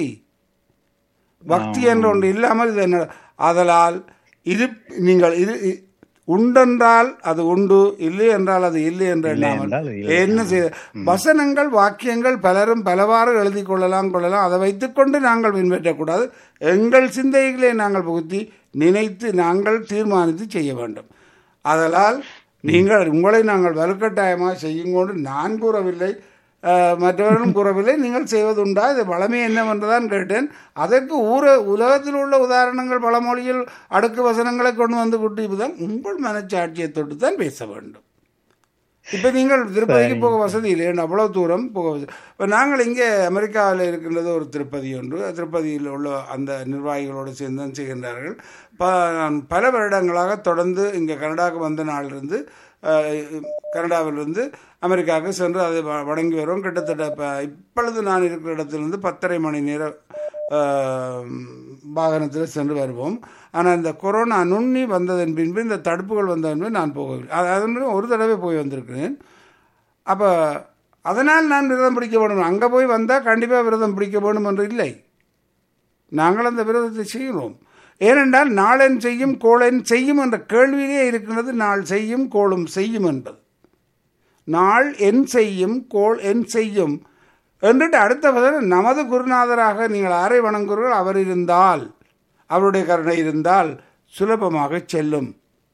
பக்தி என்ற ஒன்று இல்லாமல் இது என்ன ஆதலால் இரு நீங்கள் இரு இ- உண்டென்றால் அது உண்டு இல்லை என்றால் அது இல்லை என்று எண்ணாமல் என்றால் இல்லை. என்ன செய்ய வசனங்கள் வாக்கியங்கள் பலரும் பலவாறு எழுதி கொள்ளலாம் கொள்ளலாம் அதை வைத்துக்கொண்டு நாங்கள் பின்பற்றக்கூடாது எங்கள் சிந்தைகளே நாங்கள் புகுத்தி நினைத்து நாங்கள் தீர்மானித்து செய்ய வேண்டும் அதனால் நீங்கள் உங்களை நாங்கள் வலுக்கட்டாயமாக செய்யுங்கொண்டு நான் கூறவில்லை அஹ், மற்றவர்களும் கூறவில்லை நீங்கள் செய்வதுண்டா இது வளமை என்னவென்றுதான் கேட்டேன் அதற்கு ஊர உலகத்தில் உள்ள உதாரணங்கள் பழமொழியில் அடுக்கு வசனங்களை கொண்டு வந்து குட்டிப்புதான் உங்கள் மனச்சாட்சியை தொட்டு தான் பேச வேண்டும் இப்போ நீங்கள் திருப்பதிக்கு போக வசதி இல்லை அவ்வளோ தூரம் போக வசதி இப்போ நாங்கள் இங்கே அமெரிக்காவில் இருக்கின்றது ஒரு திருப்பதி ஒன்று திருப்பதியில் உள்ள அந்த நிர்வாகிகளோடு சேர்ந்து தான் செய்கின்றார்கள் ப பல வருடங்களாக தொடர்ந்து இங்கே கனடாவுக்கு வந்த நாளிலிருந்து அஹ், கனடாவிலிருந்து அமெரிக்காவுக்கு சென்று அதை வ- வணங்கி வருவோம் கிட்டத்தட்ட இப்போ இப்பொழுது நான் இருக்கிற இடத்திலிருந்து பத்தரை மணி நேரம் வாகனத்தில் சென்று வருவோம் ஆனால் இந்த கொரோனா நுண்ணி வந்ததன் பின்பு இந்த தடுப்புகள் வந்ததன் பின்பு நான் போகவில்லை அது அதன் பின்பு ஒரு தடவை போய் வந்திருக்கிறேன் அப்போ அதனால் நான் விரதம் பிடிக்க வேணும் அங்கே போய் வந்தால் கண்டிப்பாக விரதம் பிடிக்க வேணும் என்று இல்லை நாங்கள் அந்த விரதத்தை செய்கிறோம் ஏனென்றால் நாளென் செய்யும் கோளென் செய்யும் என்ற கேள்வியிலே இருக்கின்றது நாள் செய்யும் கோளும் செய்யும் என்பது நாள் என் செய்யும் கோள் என் செய்யும் என்றுட்டு அடுத்த பதில் நமது குருநாதராக நீங்கள் யாரை வணங்குகிறீர்கள் அவர் இருந்தால் அவருடைய கருணை இருந்தால் சுலபமாக செல்லும்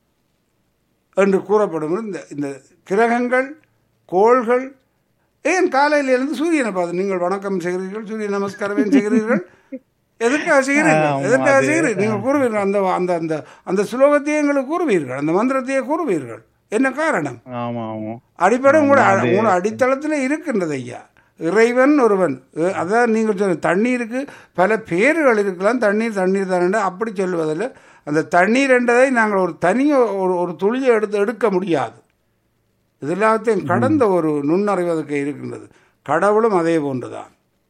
என்று கூறப்படும் இந்த இந்த கிரகங்கள் கோள்கள் ஏன் காலையில் இருந்து சூரியனை பார்த்து நீங்கள் வணக்கம் செய்கிறீர்கள் சூரிய நமஸ்காரமே செய்கிறீர்கள் எதற்காக செய்கிறீர்கள் ஆமா, எதற்காக அது- செய்கிறீர்கள் நீங்கள் கூறுவீர்கள் அந்த அந்த அந்த அந்த சுலோகத்தையே எங்களுக்கு கூறுவீர்கள் அந்த மந்திரத்தையே கூறுவீர்கள் என்ன காரணம் ஆமா ஆமா அடிப்படை உங்களோட ஆமா, அது- உங்களோட அடித்தளத்தில் இருக்கின்றது ஐயா இறைவன் ஒருவன் அஹ் அதான் நீங்கள் சொல்ல தண்ணீருக்கு பல பேர்கள் இருக்கலாம் தண்ணீர் தண்ணீர் தானே அப்படி சொல்லுவதில் அந்த தண்ணீர் என்றதை நாங்கள் ஒரு தனி ஒரு ஒரு துளியை எடுத்து எடுக்க முடியாது இது எல்லாத்தையும் கடந்த ஒரு நுண்ணறிவதற்கு இருக்கின்றது கடவுளும் அதே போன்றுதான்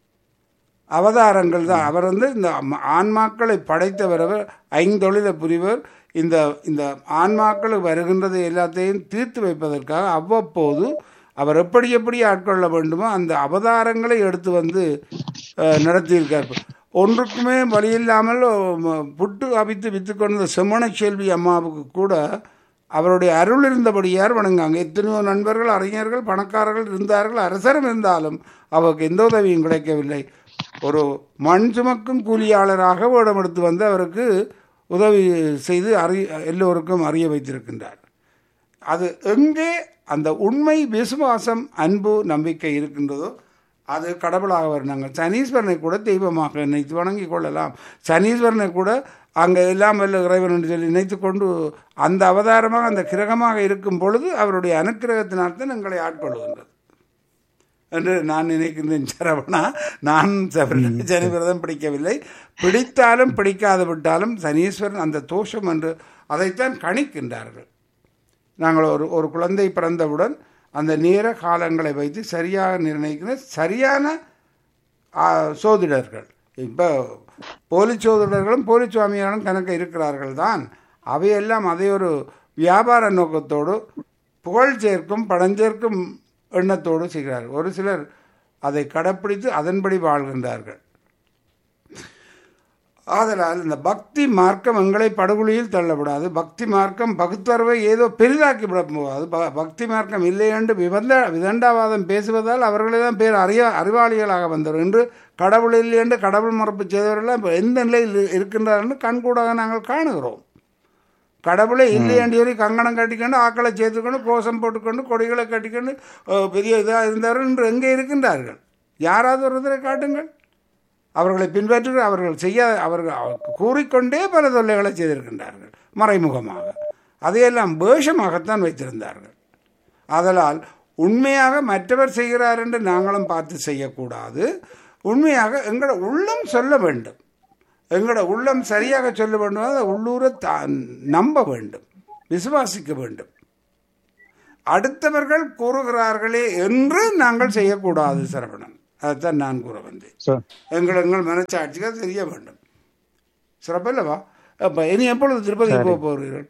அவதாரங்கள் தான் அவர் வந்து இந்த ஆன்மா- ஆன்மாக்களை படைத்தவர் அவர் ஐந்தொழிலை புரிவர் இந்த இந்த ஆன்மாக்களுக்கு வருகின்றது எல்லாத்தையும் தீர்த்து வைப்பதற்காக அவ்வப்போது அவர் எப்படி எப்படி ஆட்கொள்ள வேண்டுமோ அந்த அவதாரங்களை எடுத்து வந்து அஹ், நடத்தியிருக்கார் ஒன்றுக்குமே வழியில்லாமல் ம- புட்டு அபித்து வித்து கொண்ட செம்மண செல்வி அம்மாவுக்கு கூட அவருடைய அருள் இருந்தபடியார் வணங்காங்க எத்தனையோ நண்பர்கள் அறிஞர்கள் பணக்காரர்கள் இருந்தார்கள் அரசரும் இருந்தாலும் அவருக்கு எந்த உதவியும் கிடைக்கவில்லை ஒரு மண் சுமக்கும் கூலியாளராக வேடம் எடுத்து வந்து அவருக்கு உதவி செய்து அறி எல்லோருக்கும் அறிய வைத்திருக்கின்றார் அது எங்கே அந்த உண்மை விசுவாசம் அன்பு நம்பிக்கை இருக்கின்றதோ அது கடவுளாக வரும் நாங்கள் சனீஸ்வரனை கூட தெய்வமாக நினைத்து வணங்கி கொள்ளலாம் சனீஸ்வரனை கூட அங்கே எல்லாம் வல்ல இறைவன் என்று சொல்லி நினைத்து கொண்டு அந்த அவதாரமாக அந்த கிரகமாக இருக்கும் பொழுது அவருடைய அனுக்கிரகத்தினால்தான் எங்களை ஆட்கொள்கின்றது என்று நான் நினைக்கின்றேன் சரவணா நான் சபரி- சனி விரதம் பிடிக்கவில்லை பிடித்தாலும் பிடிக்காது விட்டாலும் சனீஸ்வரன் அந்த தோஷம் என்று அதைத்தான் கணிக்கின்றார்கள் நாங்கள் ஒரு ஒரு குழந்தை பிறந்தவுடன் அந்த நேர காலங்களை வைத்து சரியாக நிர்ணயிக்கிற சரியான ஆ, சோதிடர்கள் இப்போ போலி சோதிடர்களும் போலி சுவாமியாரும் கணக்கு இருக்கிறார்கள் தான் அவையெல்லாம் அதை ஒரு வியாபார நோக்கத்தோடு புகழ் சேர்க்கும் பணம் சேர்க்கும் எண்ணத்தோடு செய்கிறார்கள் ஒரு சிலர் அதை கடைப்பிடித்து அதன்படி வாழ்கின்றார்கள் ஆதலால் இந்த பக்தி மார்க்கம் எங்களை படுகொலியில் தள்ளப்படாது பக்தி மார்க்கம் பகுத்தறிவை ஏதோ பெரிதாக்கி விட போகாது ப- பக்தி மார்க்கம் இல்லை என்று விவந்த விதண்டாவாதம் பேசுவதால் அவர்களே தான் பேர் அறிய அறிவாளிகளாக வந்தவர் என்று கடவுள் இல்லை என்று கடவுள் மறுப்பு செய்தவர்கள்லாம் இப்போ எந்த நிலையில் இருக்கின்றார் என்று கண்கூடாக நாங்கள் காணுகிறோம் கடவுளே இல்லை என்று சொல்லி கங்கணம் கட்டிக்கொண்டு ஆக்களை சேர்த்துக்கொண்டு கோஷம் போட்டுக்கொண்டு கொடிகளை கட்டிக்கொண்டு அஹ், பெரிய இதாக இருந்தார்கள் என்று எங்கே இருக்கின்றார்கள் யாராவது ஒருத்தரை காட்டுங்கள் அவர்களை பின்பற்றி அவர்கள் செய்ய அவர்கள் அவர்கள் கூறிக்கொண்டே பல தொல்லைகளை செய்திருக்கின்றார்கள் மறைமுகமாக அதையெல்லாம் வேஷமாகத்தான் வைத்திருந்தார்கள் ஆதலால் உண்மையாக மற்றவர் செய்கிறார் என்று நாங்களும் பார்த்து செய்யக்கூடாது உண்மையாக எங்களோட உள்ளம் சொல்ல வேண்டும் எங்களோட உள்ளம் சரியாக சொல்ல வேண்டும் அதை உள்ளூர தான் நம்ப வேண்டும் விசுவாசிக்க வேண்டும் அடுத்தவர்கள் கூறுகிறார்களே என்று நாங்கள் செய்யக்கூடாது சரவணன் அதைத்தான் நான் கூற வந்தேன் So, எங்கள் எங்கள் மனச்சாட்சிகள் தெரிய வேண்டும் சிறப்பல்லவா அப்போ இனி எப்பொழுது திருப்பதி போக போகிறீர்கள்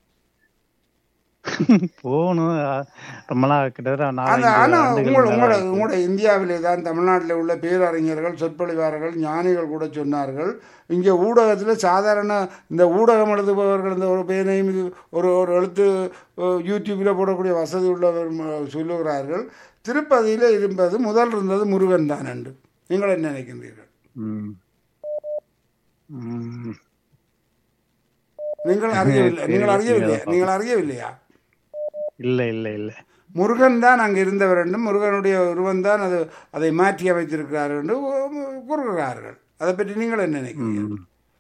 போகணும் அஹ், ரொம்ப நாள் கிட்டத்தட்ட அந்த நாலஞ்சு ஆனால் ஆண்டுகள் உங்களோட மேல உங்களோட ஆயிடுச்சு. உங்களோட இந்தியாவிலே தான் தமிழ்நாட்டில் உள்ள பேரறிஞர்கள் சொற்பொழிவாளர்கள் ஞானிகள் கூட சொன்னார்கள் இங்கே ஊடகத்தில் சாதாரண இந்த ஊடகம் எழுதுபவர்கள் இந்த ஒரு பேனையும் இது ஒரு ஒரு எழுத்து யூடியூப்பில் போடக்கூடிய வசதி உள்ளவர் ம- சொல்லுகிறார்கள் திருப்பதியில் இருப்பது முதல் இருந்தது முருகன் தான் என்று நீங்கள் என்ன நினைக்கின்றீர்கள் ம். ம். நீங்கள் அறியவில்லை நீங்கள் அறியவில்லையா நீங்கள் அறியவில்லையா இல்ல இல்ல இல்ல முருகன் தான் அங்கே இருந்தவர் என்றும் முருகனுடைய உருவம் தான் அது அதை மாற்றி அமைத்திருக்கிறார் என்று கூறுகிறார்கள் அதை பற்றி நீங்கள் என்ன நினைக்கிறீர்கள்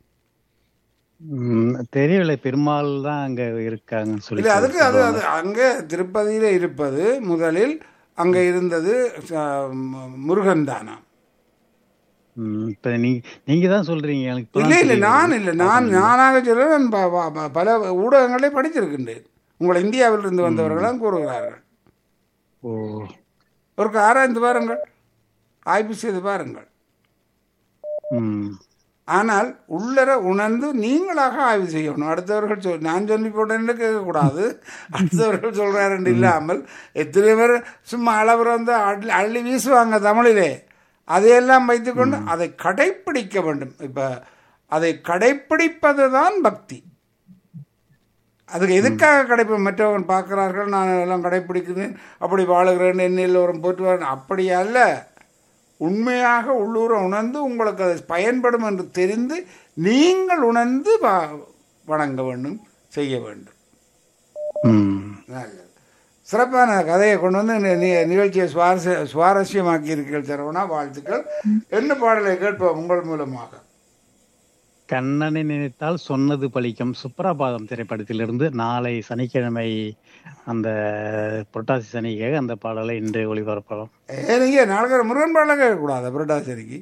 ம், தெரியவில்லை பெருமாள் தான் அங்க இருக்காங்கன்னு சொல்லி இல்லை அதுக்கு அது அது அங்கே திருப்பதியில் இருப்பது முதலில் அங்கே இருந்தது ச- ம- முருகன் தானா ம், இப்ப நீங்க நீங்க தான் சொல்றீங்க எனக்கு இப்பதான் இல்லை இல்லை தெரியுது. நான் இல்லை நான் நானாக சொல்ல நான் ப- ப- ப- பல ஊடகங்களை படித்திருக்கின்றேன் உங்கள் இந்தியாவில் இருந்து வந்தவர்களாம் கூறுகிறார்கள் ஓ ஒரு ஆராய்ந்து பாருங்கள் ஆய்வு செய்து பாருங்கள் ம் ஆனால் உள்ளர உணர்ந்து நீங்களாக ஆய்வு செய்யணும் அடுத்தவர்கள் சொல் நான் சொல்லி போட்டேன்னு கேட்கக்கூடாது அடுத்தவர்கள் சொல்கிறாருன்னு இல்லாமல் எத்தனை பேர் சும்மா அளவர் வந்து அள்ளி அள்ளி வீசுவாங்க தமிழிலே அதையெல்லாம் வைத்துக்கொண்டு அதை கடைப்பிடிக்க வேண்டும் இப்போ அதை கடைப்பிடிப்பது தான் பக்தி அதுக்கு எதுக்காக கடைப்பி மற்றவங்க பார்க்கிறார்கள் நான் எல்லாம் கடைப்பிடிக்கிறேன் அப்படி வாழுகிறேன் என்ன எல்லோரும் போற்றுவார் அப்படி அல்ல உண்மையாக உள்ளூர உணர்ந்து உங்களுக்கு அது பயன்படும் என்று தெரிந்து நீங்கள் உணர்ந்து வ- வணங்க வேண்டும் செய்ய வேண்டும் ம் நல்லது சிறப்பான கதையை கொண்டு வந்து நி- நி- நிகழ்ச்சியை சுவாரஸ்ய சுவாரஸ்யமாக்கி இருக்கிறீர்கள் சரவணா வாழ்த்துக்கள் என்ன பாடலை கேட்போம் உங்கள் மூலமாக கண்ணனை நினைத்தால் சொன்னது பலிக்கும் சுப்ரபாதம் திரைப்படத்திலிருந்து நாளை சனிக்கிழமை அந்த புரட்டாசி சனிக்காக அந்த பாடலை இன்று ஒளிபரப்பலாம் ஏனிங்க நாளைக்கு முருகன் பாடலை கேட்கக்கூடாது புரட்டாசரிக்கு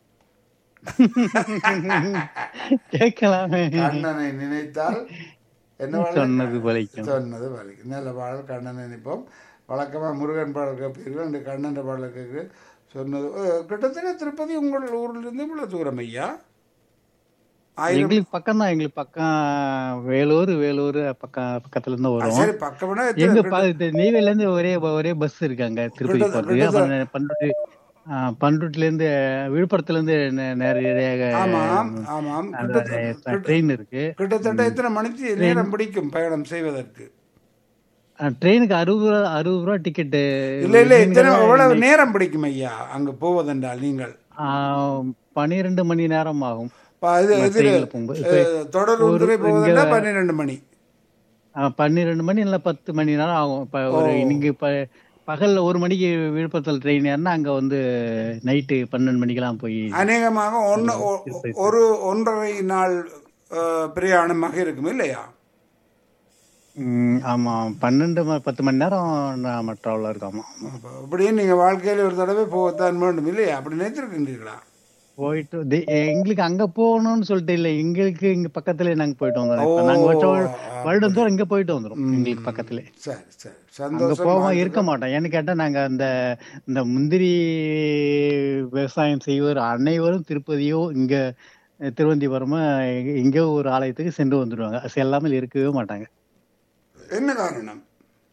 கேட்கலாமே கண்ணனை நினைத்தால் என்ன பாடல்? சொன்னது பலிக்கும் சொன்னது வலிக்கும் நல்ல பாடல் கண்ணன் நினைப்போம் வழக்கமாக முருகன் பாடல் கேட்பீர்கள் இந்த கண்ணன் பாடல் கேட்கு சொன்னது அஹ், கிட்டத்தட்ட திருப்பதி உங்கள் ஊரிலிருந்து இவ்வளோ தூரம் ஐயா ஆயிரம் எங்களுக்கு பக்கம் தான் எங்களுக்கு பக்கம் வேலூர் வேலூர் பக்கம் பக்கத்துல இருந்து வரும் சரி பக்கம்னா எங்க எத்தனை பா- இது நெய்வேலில இருந்து ஒரே ஒரே பஸ் இருக்காங்க திருப்பதி கிட்டத்தட்ட- போறதுக்கு அப்புறம் பண்ருட்டி ஆ, பண்ருட்டில இருந்து விழுப்புரத்துல இருந்து நே- நேரடியாக ஆமாம் ஆமாம் அந்த கிட்டத்தட்ட ட்ரெயின் இருக்கு கிட்டத்தட்ட எத்தனை மணிக்கு நேரம் பிடிக்கும் பயணம் செய்வதற்கு ட்ரெயினுக்கு அறுபது ரூபா அறுபது ரூபா டிக்கெட்டு இல்ல இல்ல எத்தனை எவ்வளவு நேரம் பிடிக்கும் ஐயா அங்கு போவதென்றால் நீங்கள் பன்னிரெண்டு மணி நேரம் ஆகும் ப- இது இதில் ட்ரெயின்ல போகும்போது இப்ப தொடர் ஒன்றுரை போவதென்றா பன்னிரெண்டு மணி ஆ, பன்னிரெண்டு மணி இல்ல பத்து மணி நேரம் ஆகும் இப்ப ஒரு இன்னைக்கு இப்ப பகல்ல ஒரு மணிக்கு விழுப்புரத்தில் ட்ரெயின் ஏறினா அங்க வந்து நைட்டு பன்னெண்டு மணிக்கெல்லாம் போய் அநேகமாக ஒன்று ஒரு ஒன்றரை நாள் அஹ், பிரயாணமாக இருக்கும் இல்லையா ம், ஆமா பன்னெண்டு ம- பத்து மணி நேரம் நம்ம ட்ராவலா இருக்கு ஆமா அப்ப அப்படியே நீங்க வாழ்க்கையில ஒரு தடவை போகத்தான் வேண்டும் இல்லையா அப்படி நினைச்சிருக்கின்றீர்களா போயிட்டு தி- எங்களுக்கு அங்க போகணும்னு சொல்லிட்டு இல்ல எங்களுக்கு இங்க பக்கத்துல நாங்க போயிட்டு வந்தோம் இப்ப நாங்க ஓ, வருஷம் ஆ, வருடம் தோறும் இங்க போயிட்டு வந்துரும் எங்களுக்கு பக்கத்துல சரி சரி அங்க சந்தோஷம் போகாம இருக்க மாட்டோம் ஏன்னு கேட்டா நாங்க அந்த இந்த முந்திரி விவசாயம் செய்வோர் அனைவரும் திருப்பதியோ இங்க திருவந்திபுரமா இங்க ஒரு ஆலயத்துக்கு சென்று வந்துடுவாங்க செல்லாமல் இருக்கவே மாட்டாங்க என்ன காரணம்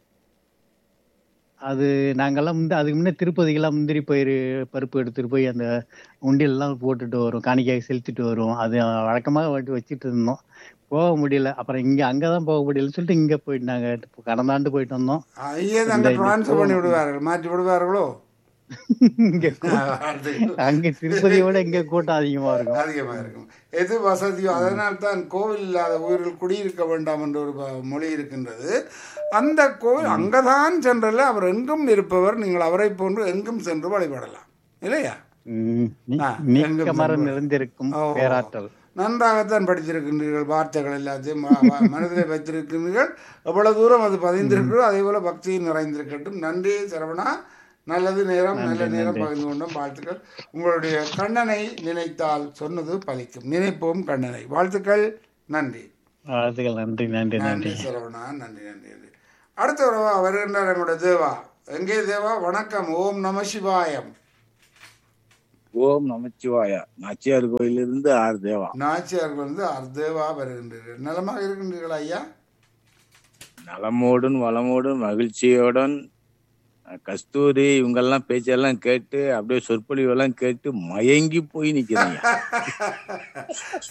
அது நாங்கெல்லாம் முந்த அதுக்கு முன்ன திருப்பதிக்கெல்லாம் முந்திரி பயிர் பருப்பு எடுத்துட்டு போய் அந்த உண்டியல் எல்லாம் போட்டுட்டு வரும் காணிக்காய் செலுத்திட்டு வருவோம் அது வழக்கமாக வட்டி வச்சுட்டு இருந்தோம் போக முடியல அப்புறம் இங்க அங்கதான் போக முடியலன்னு சொல்லிட்டு இங்க போயிட்டு நாங்க கடந்த ஆண்டு போயிட்டு வந்தோம் ஐயே அங்க டிரான்ஸ்ஃபர் பண்ணி விடுவார்கள் மாற்றி விடுவார்களோ இங்க கூ- அது அங்க திருப்பதியோட இங்க கூட்டம் அதிகமா இருக்கும் அதிகமா இருக்கும் எது வசதியோ அதனால் தான் கோவில் இல்லாத ஊரில் குடியிருக்க வேண்டாம் என்ற ஒரு ப- மொழி இருக்கின்றது அந்த கோவில் அங்கதான் சென்றல்ல அவர் எங்கும் இருப்பவர் நீங்கள் அவரை போன்று எங்கும் சென்று வழிபடலாம் இல்லையா உம் நீ- ஆ, நீக்க எங்கும் மரம் செல்வார். நிறைந்திருக்கும் ஓ. பேராற்றல் நன்றாகத்தான் படித்திருக்கின்றீர்கள் வார்த்தைகள் எல்லாத்தையும் ம- ம- மனதிலே வைத்திருக்கின்றீர்கள் எவ்வளவு தூரம் அது பதிந்திருக்கிறோ அதே போல பக்தியும் நிறைந்திருக்கட்டும் நன்றி சரவணா நல்லது நேரம் நல்ல நேரம் பகிர்ந்து கொண்டோம் வாழ்த்துக்கள் உங்களுடைய கண்ணனை நினைத்தால் சொன்னது பலிக்கும் நினைப்போம் கண்ணனை வாழ்த்துக்கள் நன்றி வாழ்த்துக்கள் நன்றி நன்றி நன்றி நன்றி சரவணா நன்றி நன்றி நன்றி அடுத்த உறவா வருகின்றார் எங்களுடைய தேவா எங்கே தேவா வணக்கம் ஓம் நம சிவாயம் ஓம் நமச்சிவாயா நாச்சியார் கோயிலிருந்து ஆர் தேவா நாச்சியார்கள் வந்து அர்த்தேவா வருகின்றீர்கள் நலமாக இருக்கின்றீர்களா ஐயா நலமோடும் வளமோடும் மகிழ்ச்சியோடன் அஹ், கஸ்தூரி இவங்கெல்லாம் பேச்செல்லாம் கேட்டு அப்படியே சொற்பொழிவெல்லாம் கேட்டு மயங்கி போய் நிக்கிறேன்